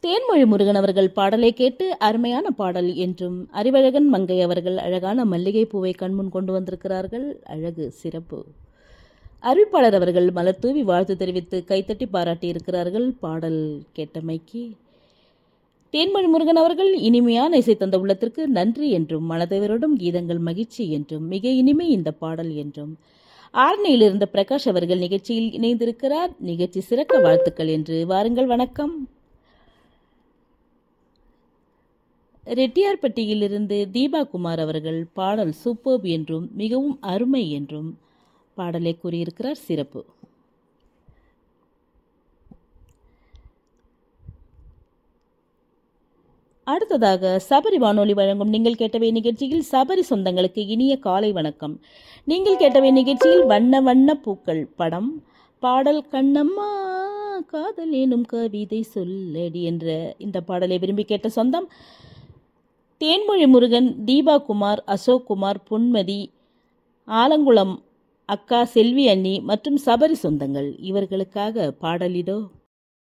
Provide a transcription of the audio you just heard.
தேன்மொழி முருகன் அவர்கள் பாடலை கேட்டு அருமையான பாடல் என்றும் அறிவழகன் மங்கை அவர்கள் அழகான மல்லிகை பூவை கண்முன் கொண்டு வந்திருக்கிறார்கள் அழகு சிறப்பு அறிவிப்பாளர் அவர்கள் மலர் தூவி வாழ்த்து தெரிவித்து கைத்தட்டி பாராட்டி இருக்கிறார்கள் பாடல் கேட்டமைக்கு தேன்மொழி முருகன் அவர்கள் இனிமையான இசை தந்த உள்ளத்திற்கு நன்றி என்றும் மனதவரோடும் கீதங்கள் மகிழ்ச்சி என்றும் மிக இனிமை இந்த பாடல் என்றும் ஆரணியில் இருந்த பிரகாஷ் அவர்கள் நிகழ்ச்சியில் இணைந்திருக்கிறார் நிகழ்ச்சி சிறக்க வாழ்த்துக்கள் என்று வாருங்கள் வணக்கம் ரெட்டியார்பட்டியிலிருந்து தீபா குமார் அவர்கள் பாடல் சூப்பர்ப் என்றும் மிகவும் அருமை என்றும் பாடலை கூறியிருக்கிறார் சிறப்பு அடுத்ததாக சபரி வானொலி வழங்கும் நீங்கள் கேட்டவை நிகழ்ச்சியில் சபரி சொந்தங்களுக்கு இனிய காலை வணக்கம் நீங்கள் கேட்டவை நிகழ்ச்சியில் வண்ண வண்ண பூக்கள் படம் பாடல் கண்ணம்மா காதல் எனும் கவிதை சொல்லடி என்ற இந்த பாடலை விரும்பி கேட்ட சொந்தம் தேன்மொழி முருகன் தீபா குமார் அசோக் குமார் பொன்மதி ஆலங்குளம் அக்கா செல்வி அண்ணி மற்றும் சபரி சொந்தங்கள் இவர்களுக்காக பாடல் இதோ